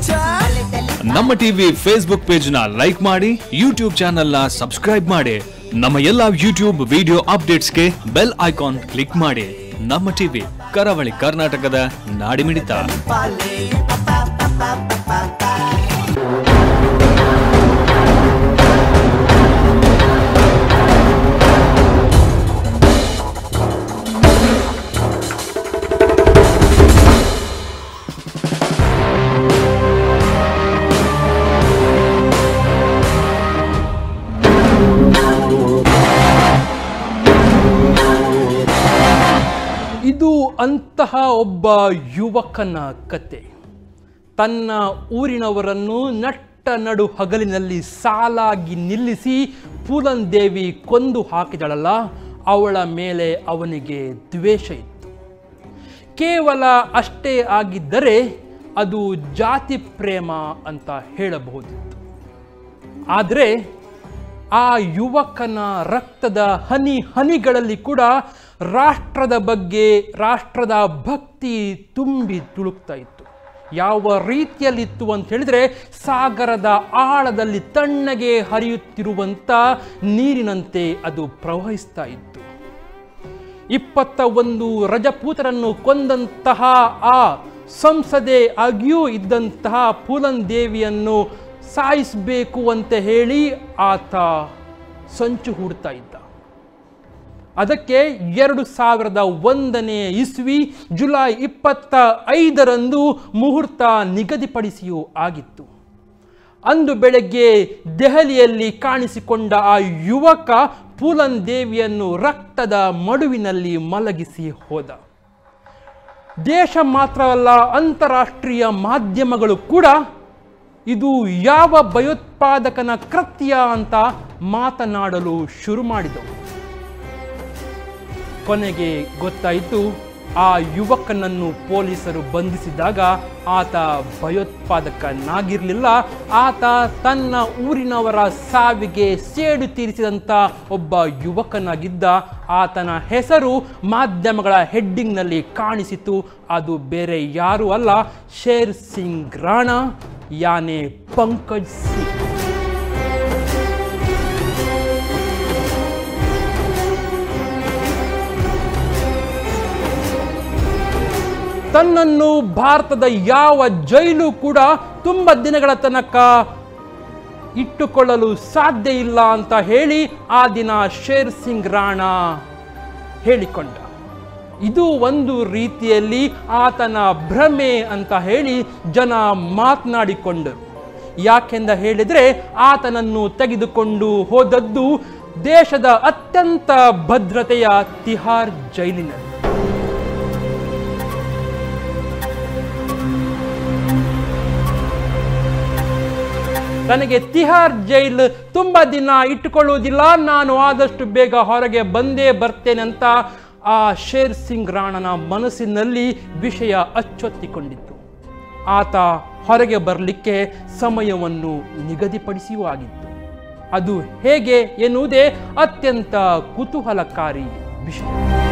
ನಮ್ಮ TV Facebook page ನ like ಮಾಡಿ ಯೂಟ್ಯೂಬ್ ಚಾನೆಲ್ ನ ಸಬ್ಸ್ಕ್ರೈಬ್ ಮಾಡಿ ನಮ್ಮ ಎಲ್ಲಾ ಯೂಟ್ಯೂಬ್ ವಿಡಿಯೋ ಅಪ್ಡೇಟ್ಸ್ಗೆ ಬೆಲ್ ಐಕಾನ್ ಕ್ಲಿಕ್ ಮಾಡಿ ನಮ್ಮ ಟಿವಿ ಕರಾವಳಿ ಕರ್ನಾಟಕದ ನಾಡಿಮಿಡಿತ ಇದು ಅಂತಹ ಒಬ್ಬ ಯುವಕನ ಕತೆ ತನ್ನ ಊರಿನವರನ್ನು ನಟ್ಟ ನಡು ಹಗಲಿನಲ್ಲಿ ಸಾಲಾಗಿ ನಿಲ್ಲಿಸಿ ಪೂಲನ್ ದೇವಿ ಕೊಂದು ಹಾಕಿದಳಲ್ಲ ಅವಳ ಮೇಲೆ ಅವನಿಗೆ ದ್ವೇಷ ಇತ್ತು ಕೇವಲ ಅಷ್ಟೇ ಆಗಿದ್ದರೆ ಅದು ಜಾತಿ ಪ್ರೇಮ ಅಂತ ಹೇಳಬಹುದಿತ್ತು ಆದರೆ ಆ ಯುವಕನ ರಕ್ತದ ಹನಿ ಹನಿಗಳಲ್ಲಿ ಕೂಡ ರಾಷ್ಟ್ರದ ಬಗ್ಗೆ ರಾಷ್ಟ್ರದ ಭಕ್ತಿ ತುಂಬಿ ತುಳುಕ್ತಾ ಇತ್ತು ಯಾವ ರೀತಿಯಲ್ಲಿತ್ತು ಅಂತ ಹೇಳಿದ್ರೆ ಸಾಗರದ ಆಳದಲ್ಲಿ ತಣ್ಣಗೆ ಹರಿಯುತ್ತಿರುವಂಥ ನೀರಿನಂತೆ ಅದು ಪ್ರವಹಿಸ್ತಾ ಇತ್ತು ಇಪ್ಪತ್ತ ಒಂದು ರಜಪೂತರನ್ನು ಕೊಂದಂತಹ ಆ ಸಂಸದೆ ಆಗಿಯೂ ಇದ್ದಂತಹ ಪೂಲನ್ ದೇವಿಯನ್ನು ಸಾಯಿಸಬೇಕು ಅಂತ ಹೇಳಿ ಆತ ಸಂಚು ಹೂಡ್ತಾ ಇದ್ದ ಅದಕ್ಕೆ ಎರಡು ಸಾವಿರದ ಒಂದನೇ ಇಸ್ವಿ ಜುಲೈ ಇಪ್ಪತ್ತ ಐದರಂದು ಮುಹೂರ್ತ ನಿಗದಿಪಡಿಸಿಯೂ ಆಗಿತ್ತು ಅಂದು ಬೆಳಗ್ಗೆ ದೆಹಲಿಯಲ್ಲಿ ಕಾಣಿಸಿಕೊಂಡ ಆ ಯುವಕ ಪೂಲನ್ ದೇವಿಯನ್ನು ರಕ್ತದ ಮಡುವಿನಲ್ಲಿ ಮಲಗಿಸಿ ಹೋದ ದೇಶ ಮಾತ್ರವಲ್ಲ ಅಂತಾರಾಷ್ಟ್ರೀಯ ಮಾಧ್ಯಮಗಳು ಕೂಡ ಇದು ಯಾವ ಭಯೋತ್ಪಾದಕನ ಕೃತ್ಯ ಅಂತ ಮಾತನಾಡಲು ಶುರು ಮಾಡಿದವು ಕೊನೆಗೆ ಗೊತ್ತಾಯಿತು ಆ ಯುವಕನನ್ನು ಪೊಲೀಸರು ಬಂಧಿಸಿದಾಗ ಆತ ಭಯೋತ್ಪಾದಕನಾಗಿರಲಿಲ್ಲ ಆತ ತನ್ನ ಊರಿನವರ ಸಾವಿಗೆ ಸೇಡು ತೀರಿಸಿದಂಥ ಒಬ್ಬ ಯುವಕನಾಗಿದ್ದ ಆತನ ಹೆಸರು ಮಾಧ್ಯಮಗಳ ಹೆಡ್ಡಿಂಗ್ನಲ್ಲಿ ಕಾಣಿಸಿತು ಅದು ಬೇರೆ ಯಾರೂ ಅಲ್ಲ ಶೇರ್ ಸಿಂಗ್ ರಾಣಾ ಯಾನೆ ಪಂಕಜ್ ಸಿಂಗ್ ತನ್ನನ್ನು ಭಾರತದ ಯಾವ ಜೈಲು ಕೂಡ ತುಂಬ ದಿನಗಳ ತನಕ ಇಟ್ಟುಕೊಳ್ಳಲು ಸಾಧ್ಯ ಇಲ್ಲ ಅಂತ ಹೇಳಿ ಆ ದಿನ ಶೇರ್ ಸಿಂಗ್ ರಾಣಾ ಹೇಳಿಕೊಂಡ ಇದು ಒಂದು ರೀತಿಯಲ್ಲಿ ಆತನ ಭ್ರಮೆ ಅಂತ ಹೇಳಿ ಜನ ಮಾತನಾಡಿಕೊಂಡರು ಯಾಕೆಂದ ಹೇಳಿದರೆ ಆತನನ್ನು ತೆಗೆದುಕೊಂಡು ಹೋದದ್ದು ದೇಶದ ಅತ್ಯಂತ ಭದ್ರತೆಯ ತಿಹಾರ್ ಜೈಲಿನಲ್ಲಿ ತನಗೆ ತಿಹಾರ್ ಜೈಲ್ ತುಂಬ ದಿನ ಇಟ್ಟುಕೊಳ್ಳುವುದಿಲ್ಲ ನಾನು ಆದಷ್ಟು ಬೇಗ ಹೊರಗೆ ಬಂದೇ ಬರ್ತೇನೆ ಅಂತ ಆ ಶೇರ್ ಸಿಂಗ್ ರಾಣನ ಮನಸ್ಸಿನಲ್ಲಿ ವಿಷಯ ಅಚ್ಚೊತ್ತಿಕೊಂಡಿತ್ತು ಆತ ಹೊರಗೆ ಬರಲಿಕ್ಕೆ ಸಮಯವನ್ನು ನಿಗದಿಪಡಿಸಿಯೂ ಆಗಿತ್ತು ಅದು ಹೇಗೆ ಎನ್ನುವುದೇ ಅತ್ಯಂತ ಕುತೂಹಲಕಾರಿ ವಿಷಯ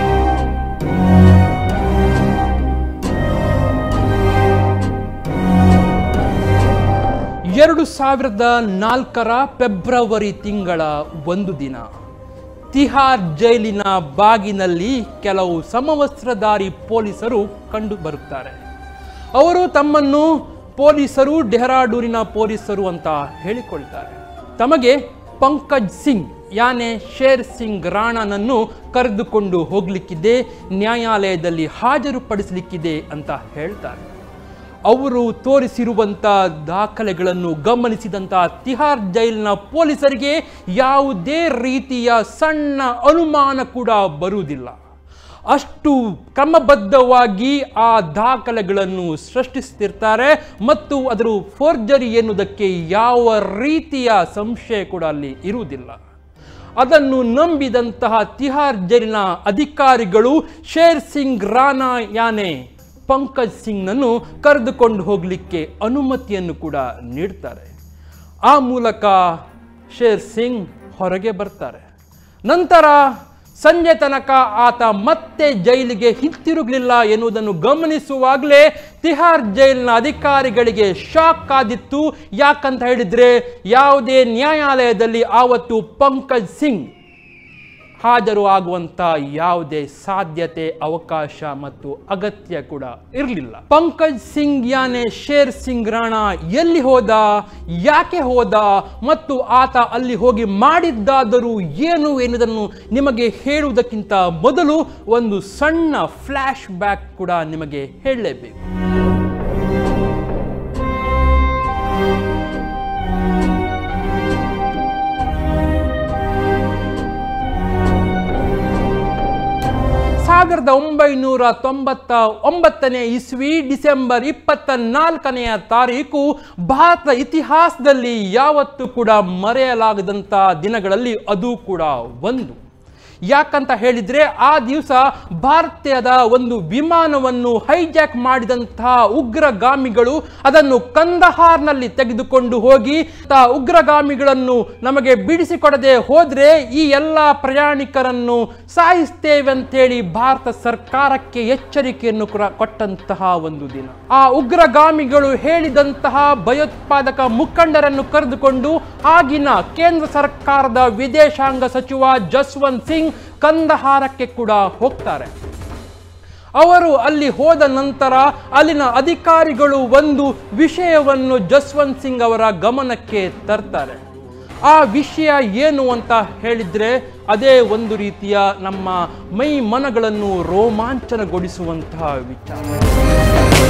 ಎರಡು ಸಾವಿರದ ನಾಲ್ಕರ ಫೆಬ್ರವರಿ ತಿಂಗಳ ಒಂದು ದಿನ ತಿಹಾರ್ ಜೈಲಿನ ಬಾಗಿನಲ್ಲಿ ಕೆಲವು ಸಮವಸ್ತ್ರಧಾರಿ ಪೊಲೀಸರು ಕಂಡು ಬರುತ್ತಾರೆ ಅವರು ತಮ್ಮನ್ನು ಪೊಲೀಸರು ಡೆಹ್ರಾಡೂರಿನ ಪೊಲೀಸರು ಅಂತ ಹೇಳಿಕೊಳ್ತಾರೆ ತಮಗೆ ಪಂಕಜ್ ಸಿಂಗ್ ಯಾನೆ ಶೇರ್ ಸಿಂಗ್ ರಾಣನನ್ನು ಕರೆದುಕೊಂಡು ಹೋಗ್ಲಿಕ್ಕಿದೆ ನ್ಯಾಯಾಲಯದಲ್ಲಿ ಹಾಜರುಪಡಿಸಲಿಕ್ಕಿದೆ ಅಂತ ಹೇಳ್ತಾರೆ ಅವರು ತೋರಿಸಿರುವಂಥ ದಾಖಲೆಗಳನ್ನು ಗಮನಿಸಿದಂಥ ತಿಹಾರ್ ಜೈಲಿನ ಪೊಲೀಸರಿಗೆ ಯಾವುದೇ ರೀತಿಯ ಸಣ್ಣ ಅನುಮಾನ ಕೂಡ ಬರುವುದಿಲ್ಲ ಅಷ್ಟು ಕ್ರಮಬದ್ಧವಾಗಿ ಆ ದಾಖಲೆಗಳನ್ನು ಸೃಷ್ಟಿಸ್ತಿರ್ತಾರೆ ಮತ್ತು ಅದರ ಫೋರ್ಜರಿ ಎನ್ನುವುದಕ್ಕೆ ಯಾವ ರೀತಿಯ ಸಂಶಯ ಕೂಡ ಅಲ್ಲಿ ಇರುವುದಿಲ್ಲ ಅದನ್ನು ನಂಬಿದಂತಹ ತಿಹಾರ್ ಜೈಲಿನ ಅಧಿಕಾರಿಗಳು ಶೇರ್ ಸಿಂಗ್ ರಾಣಾ ಯಾನೆ ಪಂಕಜ್ ಸಿಂಗ್ನನ್ನು ಕರೆದುಕೊಂಡು ಹೋಗಲಿಕ್ಕೆ ಅನುಮತಿಯನ್ನು ಕೂಡ ನೀಡ್ತಾರೆ ಆ ಮೂಲಕ ಶೇರ್ ಸಿಂಗ್ ಹೊರಗೆ ಬರ್ತಾರೆ ನಂತರ ಸಂಜೆ ತನಕ ಆತ ಮತ್ತೆ ಜೈಲಿಗೆ ಹಿಂತಿರುಗಲಿಲ್ಲ ಎನ್ನುವುದನ್ನು ಗಮನಿಸುವಾಗಲೇ ತಿಹಾರ್ ಜೈಲಿನ ಅಧಿಕಾರಿಗಳಿಗೆ ಶಾಕ್ ಆದಿತ್ತು ಯಾಕಂತ ಹೇಳಿದ್ರೆ ಯಾವುದೇ ನ್ಯಾಯಾಲಯದಲ್ಲಿ ಆವತ್ತು ಪಂಕಜ್ ಸಿಂಗ್ ಹಾಜರು ಆಗುವಂತ ಯಾವುದೇ ಸಾಧ್ಯತೆ ಅವಕಾಶ ಮತ್ತು ಅಗತ್ಯ ಕೂಡ ಇರಲಿಲ್ಲ ಪಂಕಜ್ ಸಿಂಗ್ ಯಾನೆ ಶೇರ್ ಸಿಂಗ್ ರಾಣಾ ಎಲ್ಲಿ ಹೋದ ಯಾಕೆ ಹೋದ ಮತ್ತು ಆತ ಅಲ್ಲಿ ಹೋಗಿ ಮಾಡಿದ್ದಾದರೂ ಏನು ಎನ್ನುವುದನ್ನು ನಿಮಗೆ ಹೇಳುವುದಕ್ಕಿಂತ ಮೊದಲು ಒಂದು ಸಣ್ಣ ಫ್ಲ್ಯಾಶ್ ಬ್ಯಾಕ್ ಕೂಡ ನಿಮಗೆ ಹೇಳಲೇಬೇಕು ಸಾವಿರದ ಒಂಬೈನೂರ ತೊಂಬತ್ತ ಒಂಬತ್ತನೇ ಇಸ್ವಿ ಡಿಸೆಂಬರ್ ಇಪ್ಪತ್ತ ನಾಲ್ಕನೆಯ ತಾರೀಕು ಭಾರತ ಇತಿಹಾಸದಲ್ಲಿ ಯಾವತ್ತೂ ಕೂಡ ಮರೆಯಲಾಗದಂಥ ದಿನಗಳಲ್ಲಿ ಅದು ಕೂಡ ಒಂದು ಯಾಕಂತ ಹೇಳಿದ್ರೆ ಆ ದಿವಸ ಭಾರತೀಯದ ಒಂದು ವಿಮಾನವನ್ನು ಹೈಜಾಕ್ ಮಾಡಿದಂತಹ ಉಗ್ರಗಾಮಿಗಳು ಅದನ್ನು ಕಂದಹಾರ್ನಲ್ಲಿ ತೆಗೆದುಕೊಂಡು ಹೋಗಿ ತ ಉಗ್ರಗಾಮಿಗಳನ್ನು ನಮಗೆ ಬಿಡಿಸಿಕೊಡದೆ ಹೋದ್ರೆ ಈ ಎಲ್ಲ ಪ್ರಯಾಣಿಕರನ್ನು ಸಾಯಿಸ್ತೇವೆ ಅಂತೇಳಿ ಭಾರತ ಸರ್ಕಾರಕ್ಕೆ ಎಚ್ಚರಿಕೆಯನ್ನು ಕೂಡ ಕೊಟ್ಟಂತಹ ಒಂದು ದಿನ ಆ ಉಗ್ರಗಾಮಿಗಳು ಹೇಳಿದಂತಹ ಭಯೋತ್ಪಾದಕ ಮುಖಂಡರನ್ನು ಕರೆದುಕೊಂಡು ಆಗಿನ ಕೇಂದ್ರ ಸರ್ಕಾರದ ವಿದೇಶಾಂಗ ಸಚಿವ ಜಸ್ವಂತ್ ಸಿಂಗ್ ಕಂದಹಾರಕ್ಕೆ ಕೂಡ ಹೋಗ್ತಾರೆ ಅವರು ಅಲ್ಲಿ ಹೋದ ನಂತರ ಅಲ್ಲಿನ ಅಧಿಕಾರಿಗಳು ಒಂದು ವಿಷಯವನ್ನು ಜಸ್ವಂತ್ ಸಿಂಗ್ ಅವರ ಗಮನಕ್ಕೆ ತರ್ತಾರೆ ಆ ವಿಷಯ ಏನು ಅಂತ ಹೇಳಿದ್ರೆ ಅದೇ ಒಂದು ರೀತಿಯ ನಮ್ಮ ಮೈ ಮನಗಳನ್ನು ರೋಮಾಂಚನಗೊಳಿಸುವಂತಹ ವಿಚಾರ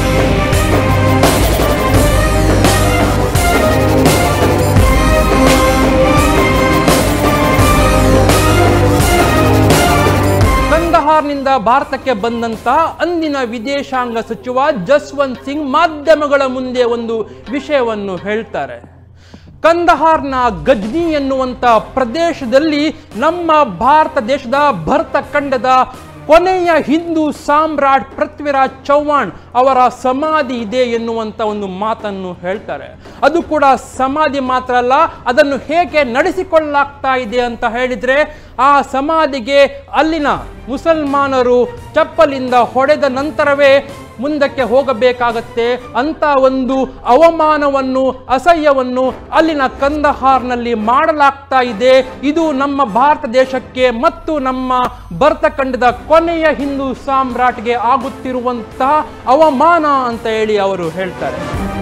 ಕಂದಹಾರ್ನಿಂದ ಭಾರತಕ್ಕೆ ಬಂದಂತ ಅಂದಿನ ವಿದೇಶಾಂಗ ಸಚಿವ ಜಸ್ವಂತ್ ಸಿಂಗ್ ಮಾಧ್ಯಮಗಳ ಮುಂದೆ ಒಂದು ವಿಷಯವನ್ನು ಹೇಳ್ತಾರೆ ಕಂದಹಾರ್ನ ಗಜ್ನಿ ಎನ್ನುವಂತ ಪ್ರದೇಶದಲ್ಲಿ ನಮ್ಮ ಭಾರತ ದೇಶದ ಭರತ ಖಂಡದ ಕೊನೆಯ ಹಿಂದೂ ಸಾಮ್ರಾಟ್ ಪೃಥ್ವಿರಾಜ್ ಚೌಹಾಣ್ ಅವರ ಸಮಾಧಿ ಇದೆ ಎನ್ನುವಂತ ಒಂದು ಮಾತನ್ನು ಹೇಳ್ತಾರೆ ಅದು ಕೂಡ ಸಮಾಧಿ ಮಾತ್ರ ಅಲ್ಲ ಅದನ್ನು ಹೇಗೆ ನಡೆಸಿಕೊಳ್ಳಲಾಗ್ತಾ ಇದೆ ಅಂತ ಹೇಳಿದ್ರೆ ಆ ಸಮಾಧಿಗೆ ಅಲ್ಲಿನ ಮುಸಲ್ಮಾನರು ಚಪ್ಪಲಿಂದ ಹೊಡೆದ ನಂತರವೇ ಮುಂದಕ್ಕೆ ಹೋಗಬೇಕಾಗತ್ತೆ ಅಂತ ಒಂದು ಅವಮಾನವನ್ನು ಅಸಹ್ಯವನ್ನು ಅಲ್ಲಿನ ಕಂದಹಾರ್ನಲ್ಲಿ ಮಾಡಲಾಗ್ತಾ ಇದೆ ಇದು ನಮ್ಮ ಭಾರತ ದೇಶಕ್ಕೆ ಮತ್ತು ನಮ್ಮ ಭರತಖಂಡದ ಕೊನೆಯ ಹಿಂದೂ ಸಾಮ್ರಾಟ್ಗೆ ಆಗುತ್ತಿರುವಂತಹ ಅವಮಾನ ಅಂತ ಹೇಳಿ ಅವರು ಹೇಳ್ತಾರೆ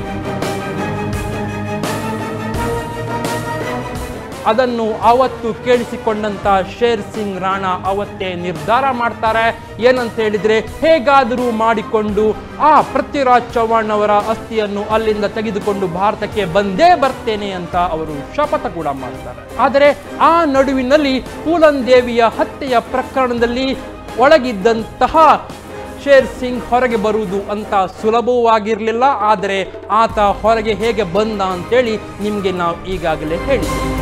ಅದನ್ನು ಅವತ್ತು ಕೇಳಿಸಿಕೊಂಡಂತ ಶೇರ್ ಸಿಂಗ್ ರಾಣಾ ಅವತ್ತೇ ನಿರ್ಧಾರ ಮಾಡ್ತಾರೆ ಏನಂತ ಹೇಳಿದ್ರೆ ಹೇಗಾದರೂ ಮಾಡಿಕೊಂಡು ಆ ಪೃಥ್ವಿರಾಜ್ ಚೌಹಾಣ್ ಅವರ ಅಸ್ಥಿಯನ್ನು ಅಲ್ಲಿಂದ ತೆಗೆದುಕೊಂಡು ಭಾರತಕ್ಕೆ ಬಂದೇ ಬರ್ತೇನೆ ಅಂತ ಅವರು ಶಪಥ ಕೂಡ ಮಾಡ್ತಾರೆ ಆದರೆ ಆ ನಡುವಿನಲ್ಲಿ ಪೂಲನ್ ದೇವಿಯ ಹತ್ಯೆಯ ಪ್ರಕರಣದಲ್ಲಿ ಒಳಗಿದ್ದಂತಹ ಶೇರ್ ಸಿಂಗ್ ಹೊರಗೆ ಬರುವುದು ಅಂತ ಸುಲಭವಾಗಿರಲಿಲ್ಲ ಆದರೆ ಆತ ಹೊರಗೆ ಹೇಗೆ ಬಂದ ಅಂತೇಳಿ ನಿಮಗೆ ನಾವು ಈಗಾಗಲೇ ಹೇಳಿದ್ದೀವಿ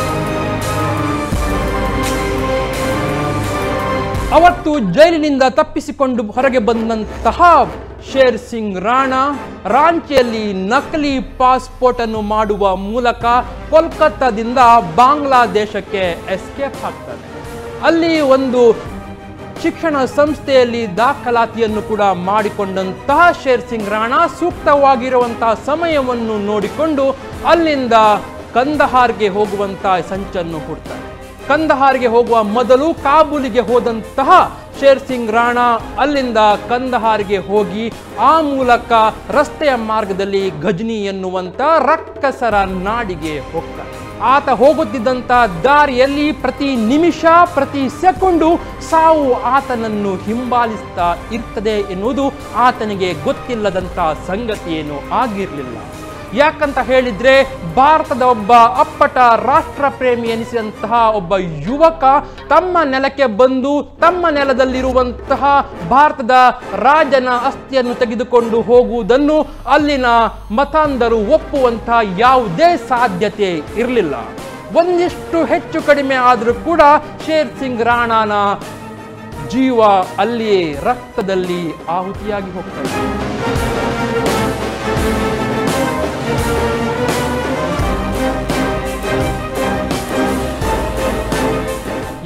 ಅವತ್ತು ಜೈಲಿನಿಂದ ತಪ್ಪಿಸಿಕೊಂಡು ಹೊರಗೆ ಬಂದಂತಹ ಶೇರ್ ಸಿಂಗ್ ರಾಣಾ ರಾಂಚಿಯಲ್ಲಿ ನಕಲಿ ಪಾಸ್ಪೋರ್ಟ್ ಅನ್ನು ಮಾಡುವ ಮೂಲಕ ಕೋಲ್ಕತ್ತಾದಿಂದ ಬಾಂಗ್ಲಾದೇಶಕ್ಕೆ ಎಸ್ಕೇಪ್ ಆಗ್ತಾನೆ ಅಲ್ಲಿ ಒಂದು ಶಿಕ್ಷಣ ಸಂಸ್ಥೆಯಲ್ಲಿ ದಾಖಲಾತಿಯನ್ನು ಕೂಡ ಮಾಡಿಕೊಂಡಂತಹ ಶೇರ್ ಸಿಂಗ್ ರಾಣಾ ಸೂಕ್ತವಾಗಿರುವಂತಹ ಸಮಯವನ್ನು ನೋಡಿಕೊಂಡು ಅಲ್ಲಿಂದ ಕಂದಹಾರ್ಗೆ ಹೋಗುವಂತಹ ಸಂಚನ್ನು ಹುಡ್ತಾರೆ ಕಂದಹಾರ್ಗೆ ಹೋಗುವ ಮೊದಲು ಕಾಬೂಲಿಗೆ ಹೋದಂತಹ ಶೇರ್ ಸಿಂಗ್ ರಾಣಾ ಅಲ್ಲಿಂದ ಕಂದಹಾರ್ಗೆ ಹೋಗಿ ಆ ಮೂಲಕ ರಸ್ತೆಯ ಮಾರ್ಗದಲ್ಲಿ ಗಜನಿ ಎನ್ನುವಂತ ರಕ್ಕಸರ ನಾಡಿಗೆ ಹೋಗ್ತಾನೆ ಆತ ಹೋಗುತ್ತಿದ್ದಂಥ ದಾರಿಯಲ್ಲಿ ಪ್ರತಿ ನಿಮಿಷ ಪ್ರತಿ ಸೆಕೆಂಡು ಸಾವು ಆತನನ್ನು ಹಿಂಬಾಲಿಸ್ತಾ ಇರ್ತದೆ ಎನ್ನುವುದು ಆತನಿಗೆ ಗೊತ್ತಿಲ್ಲದಂಥ ಸಂಗತಿಯೇನು ಆಗಿರಲಿಲ್ಲ ಯಾಕಂತ ಹೇಳಿದ್ರೆ ಭಾರತದ ಒಬ್ಬ ಅಪ್ಪಟ ರಾಷ್ಟ್ರ ಪ್ರೇಮಿ ಎನಿಸಿದಂತಹ ಒಬ್ಬ ಯುವಕ ತಮ್ಮ ನೆಲಕ್ಕೆ ಬಂದು ತಮ್ಮ ನೆಲದಲ್ಲಿರುವಂತಹ ಭಾರತದ ರಾಜನ ಅಸ್ಥಿಯನ್ನು ತೆಗೆದುಕೊಂಡು ಹೋಗುವುದನ್ನು ಅಲ್ಲಿನ ಮತಾಂಧರು ಒಪ್ಪುವಂತಹ ಯಾವುದೇ ಸಾಧ್ಯತೆ ಇರಲಿಲ್ಲ ಒಂದಿಷ್ಟು ಹೆಚ್ಚು ಕಡಿಮೆ ಆದರೂ ಕೂಡ ಶೇರ್ ಸಿಂಗ್ ರಾಣಾನ ಜೀವ ಅಲ್ಲಿಯೇ ರಕ್ತದಲ್ಲಿ ಆಹುತಿಯಾಗಿ ಹೋಗ್ತಾ ಇದೆ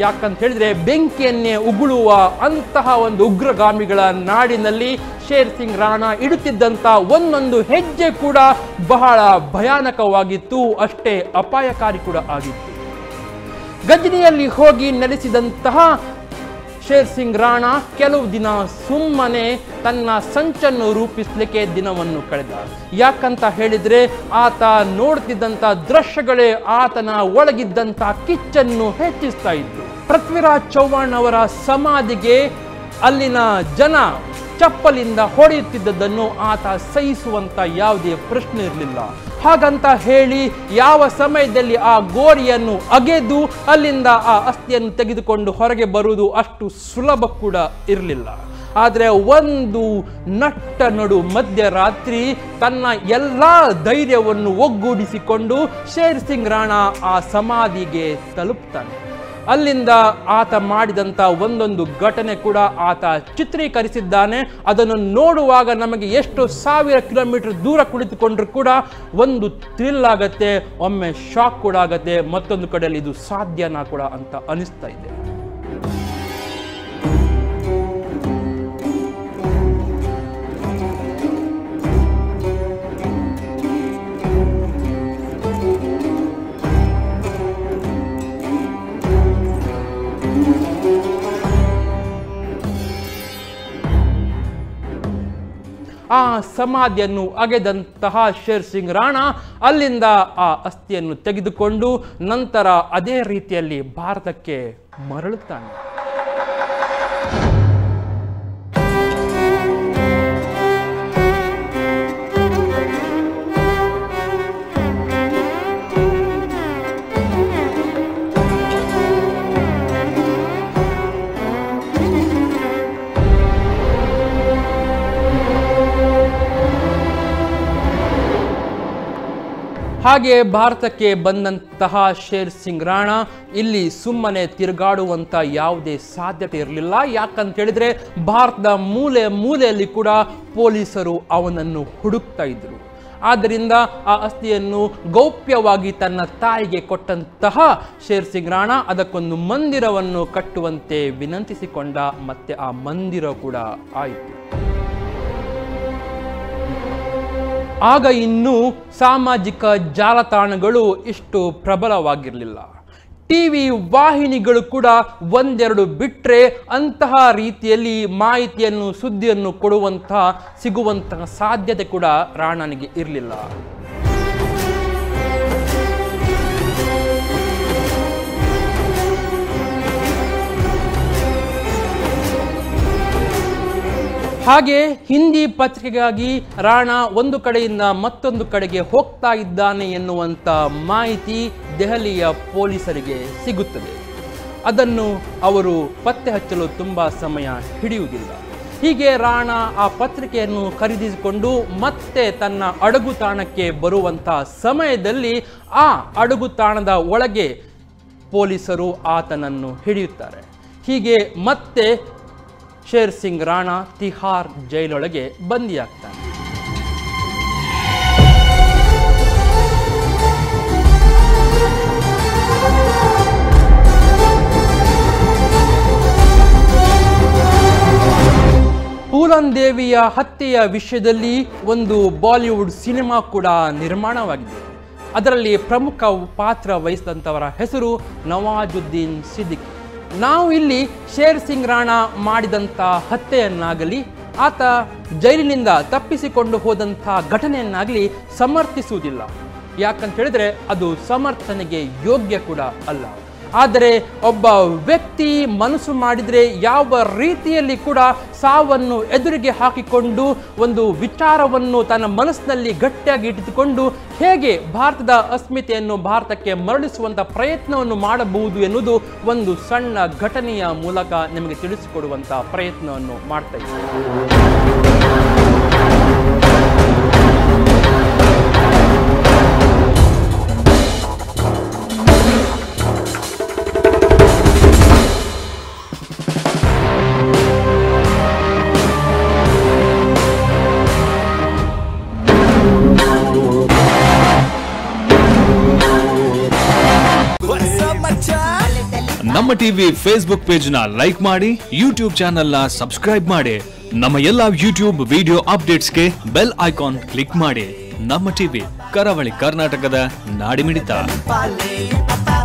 ಯಾಕಂತ ಹೇಳಿದ್ರೆ ಬೆಂಕಿಯನ್ನೇ ಉಗುಳುವ ಅಂತಹ ಒಂದು ಉಗ್ರಗಾಮಿಗಳ ನಾಡಿನಲ್ಲಿ ಶೇರ್ ಸಿಂಗ್ ರಾಣಾ ಇಡುತ್ತಿದ್ದಂಥ ಒಂದೊಂದು ಹೆಜ್ಜೆ ಕೂಡ ಬಹಳ ಭಯಾನಕವಾಗಿತ್ತು ಅಷ್ಟೇ ಅಪಾಯಕಾರಿ ಕೂಡ ಆಗಿತ್ತು ಗಜನಿಯಲ್ಲಿ ಹೋಗಿ ನೆಲೆಸಿದಂತಹ ಶೇರ್ ಸಿಂಗ್ ರಾಣಾ ಕೆಲವು ದಿನ ಸುಮ್ಮನೆ ತನ್ನ ಸಂಚನ್ನು ರೂಪಿಸಲಿಕ್ಕೆ ದಿನವನ್ನು ಕಳೆದ ಯಾಕಂತ ಹೇಳಿದ್ರೆ ಆತ ನೋಡ್ತಿದ್ದಂಥ ದೃಶ್ಯಗಳೇ ಆತನ ಒಳಗಿದ್ದಂಥ ಕಿಚ್ಚನ್ನು ಹೆಚ್ಚಿಸ್ತಾ ಇತ್ತು ಪೃಥ್ವಿರಾಜ್ ಚೌಹಾಣ್ ಅವರ ಸಮಾಧಿಗೆ ಅಲ್ಲಿನ ಜನ ಚಪ್ಪಲಿಂದ ಹೊಡೆಯುತ್ತಿದ್ದದ್ದನ್ನು ಆತ ಸಹಿಸುವಂತ ಯಾವುದೇ ಪ್ರಶ್ನೆ ಇರಲಿಲ್ಲ ಹಾಗಂತ ಹೇಳಿ ಯಾವ ಸಮಯದಲ್ಲಿ ಆ ಗೋರಿಯನ್ನು ಅಗೆದು ಅಲ್ಲಿಂದ ಆ ಅಸ್ಥಿಯನ್ನು ತೆಗೆದುಕೊಂಡು ಹೊರಗೆ ಬರುವುದು ಅಷ್ಟು ಸುಲಭ ಕೂಡ ಇರಲಿಲ್ಲ ಆದರೆ ಒಂದು ನಟ್ಟ ನಡು ಮಧ್ಯರಾತ್ರಿ ತನ್ನ ಎಲ್ಲ ಧೈರ್ಯವನ್ನು ಒಗ್ಗೂಡಿಸಿಕೊಂಡು ಶೇರ್ ಸಿಂಗ್ ರಾಣಾ ಆ ಸಮಾಧಿಗೆ ತಲುಪ್ತಾನೆ ಅಲ್ಲಿಂದ ಆತ ಮಾಡಿದಂಥ ಒಂದೊಂದು ಘಟನೆ ಕೂಡ ಆತ ಚಿತ್ರೀಕರಿಸಿದ್ದಾನೆ ಅದನ್ನು ನೋಡುವಾಗ ನಮಗೆ ಎಷ್ಟು ಸಾವಿರ ಕಿಲೋಮೀಟರ್ ದೂರ ಕುಳಿತುಕೊಂಡ್ರೂ ಕೂಡ ಒಂದು ಥ್ರಿಲ್ ಆಗತ್ತೆ ಒಮ್ಮೆ ಶಾಕ್ ಕೂಡ ಆಗತ್ತೆ ಮತ್ತೊಂದು ಕಡೆಯಲ್ಲಿ ಇದು ಸಾಧ್ಯನಾ ಕೂಡ ಅಂತ ಅನಿಸ್ತಾ ಇದೆ ಆ ಸಮಾಧಿಯನ್ನು ಅಗೆದಂತಹ ಶೇರ್ ಸಿಂಗ್ ರಾಣಾ ಅಲ್ಲಿಂದ ಆ ಅಸ್ಥಿಯನ್ನು ತೆಗೆದುಕೊಂಡು ನಂತರ ಅದೇ ರೀತಿಯಲ್ಲಿ ಭಾರತಕ್ಕೆ ಮರಳುತ್ತಾನೆ ಹಾಗೆ ಭಾರತಕ್ಕೆ ಬಂದಂತಹ ಶೇರ್ ಸಿಂಗ್ ರಾಣಾ ಇಲ್ಲಿ ಸುಮ್ಮನೆ ತಿರುಗಾಡುವಂತ ಯಾವುದೇ ಸಾಧ್ಯತೆ ಇರಲಿಲ್ಲ ಯಾಕಂತ ಹೇಳಿದ್ರೆ ಭಾರತದ ಮೂಲೆ ಮೂಲೆಯಲ್ಲಿ ಕೂಡ ಪೊಲೀಸರು ಅವನನ್ನು ಹುಡುಕ್ತಾ ಇದ್ರು ಆದ್ದರಿಂದ ಆ ಅಸ್ಥಿಯನ್ನು ಗೌಪ್ಯವಾಗಿ ತನ್ನ ತಾಯಿಗೆ ಕೊಟ್ಟಂತಹ ಶೇರ್ ಸಿಂಗ್ ರಾಣಾ ಅದಕ್ಕೊಂದು ಮಂದಿರವನ್ನು ಕಟ್ಟುವಂತೆ ವಿನಂತಿಸಿಕೊಂಡ ಮತ್ತೆ ಆ ಮಂದಿರ ಕೂಡ ಆಯಿತು ಆಗ ಇನ್ನೂ ಸಾಮಾಜಿಕ ಜಾಲತಾಣಗಳು ಇಷ್ಟು ಪ್ರಬಲವಾಗಿರಲಿಲ್ಲ ಟಿವಿ ವಾಹಿನಿಗಳು ಕೂಡ ಒಂದೆರಡು ಬಿಟ್ಟರೆ ಅಂತಹ ರೀತಿಯಲ್ಲಿ ಮಾಹಿತಿಯನ್ನು ಸುದ್ದಿಯನ್ನು ಕೊಡುವಂತಹ ಸಿಗುವಂತಹ ಸಾಧ್ಯತೆ ಕೂಡ ರಾಣನಿಗೆ ಇರಲಿಲ್ಲ ಹಾಗೆ ಹಿಂದಿ ಪತ್ರಿಕೆಗಾಗಿ ರಾಣಾ ಒಂದು ಕಡೆಯಿಂದ ಮತ್ತೊಂದು ಕಡೆಗೆ ಹೋಗ್ತಾ ಇದ್ದಾನೆ ಎನ್ನುವಂತ ಮಾಹಿತಿ ದೆಹಲಿಯ ಪೊಲೀಸರಿಗೆ ಸಿಗುತ್ತದೆ ಅದನ್ನು ಅವರು ಪತ್ತೆ ಹಚ್ಚಲು ತುಂಬಾ ಸಮಯ ಹಿಡಿಯುವುದಿಲ್ಲ ಹೀಗೆ ರಾಣಾ ಆ ಪತ್ರಿಕೆಯನ್ನು ಖರೀದಿಸಿಕೊಂಡು ಮತ್ತೆ ತನ್ನ ಅಡಗುತಾಣಕ್ಕೆ ಬರುವಂತ ಸಮಯದಲ್ಲಿ ಆ ಅಡಗುತಾಣದ ಒಳಗೆ ಪೊಲೀಸರು ಆತನನ್ನು ಹಿಡಿಯುತ್ತಾರೆ ಹೀಗೆ ಮತ್ತೆ ಶೇರ್ ಸಿಂಗ್ ರಾಣಾ ತಿಹಾರ್ ಜೈಲೊಳಗೆ ಬಂದಿಯಾಗ್ತಾನೆ ಪೂಲನ್ ದೇವಿಯ ಹತ್ಯೆಯ ವಿಷಯದಲ್ಲಿ ಒಂದು ಬಾಲಿವುಡ್ ಸಿನಿಮಾ ಕೂಡ ನಿರ್ಮಾಣವಾಗಿದೆ ಅದರಲ್ಲಿ ಪ್ರಮುಖ ಪಾತ್ರ ವಹಿಸಿದಂಥವರ ಹೆಸರು ನವಾಜುದ್ದೀನ್ ಸಿದ್ದಿಕ್ ನಾವು ಇಲ್ಲಿ ಶೇರ್ ಸಿಂಗ್ ರಾಣಾ ಮಾಡಿದಂಥ ಹತ್ಯೆಯನ್ನಾಗಲಿ ಆತ ಜೈಲಿನಿಂದ ತಪ್ಪಿಸಿಕೊಂಡು ಹೋದಂಥ ಘಟನೆಯನ್ನಾಗಲಿ ಸಮರ್ಥಿಸುವುದಿಲ್ಲ ಯಾಕಂತ ಹೇಳಿದ್ರೆ ಅದು ಸಮರ್ಥನೆಗೆ ಯೋಗ್ಯ ಕೂಡ ಅಲ್ಲ ಆದರೆ ಒಬ್ಬ ವ್ಯಕ್ತಿ ಮನಸ್ಸು ಮಾಡಿದರೆ ಯಾವ ರೀತಿಯಲ್ಲಿ ಕೂಡ ಸಾವನ್ನು ಎದುರಿಗೆ ಹಾಕಿಕೊಂಡು ಒಂದು ವಿಚಾರವನ್ನು ತನ್ನ ಮನಸ್ಸಿನಲ್ಲಿ ಗಟ್ಟಿಯಾಗಿ ಇಟ್ಟುಕೊಂಡು ಹೇಗೆ ಭಾರತದ ಅಸ್ಮಿತೆಯನ್ನು ಭಾರತಕ್ಕೆ ಮರಳಿಸುವಂಥ ಪ್ರಯತ್ನವನ್ನು ಮಾಡಬಹುದು ಎನ್ನುವುದು ಒಂದು ಸಣ್ಣ ಘಟನೆಯ ಮೂಲಕ ನಿಮಗೆ ತಿಳಿಸಿಕೊಡುವಂಥ ಪ್ರಯತ್ನವನ್ನು ಮಾಡ್ತಾ ಇದ್ದೀನಿ ನಮ್ಮ ಟಿವಿ ಫೇಸ್ಬುಕ್ ಪೇಜ್ ನ ಲೈಕ್ ಮಾಡಿ ಯೂಟ್ಯೂಬ್ ಚಾನೆಲ್ ನ ಸಬ್ಸ್ಕ್ರೈಬ್ ಮಾಡಿ ನಮ್ಮ ಎಲ್ಲಾ ಯೂಟ್ಯೂಬ್ ವಿಡಿಯೋ ಅಪ್ಡೇಟ್ಸ್ಗೆ ಬೆಲ್ ಐಕಾನ್ ಕ್ಲಿಕ್ ಮಾಡಿ ನಮ್ಮ ಟಿವಿ ಕರಾವಳಿ ಕರ್ನಾಟಕದ ನಾಡಿಮಿಡಿತ Pale, papa,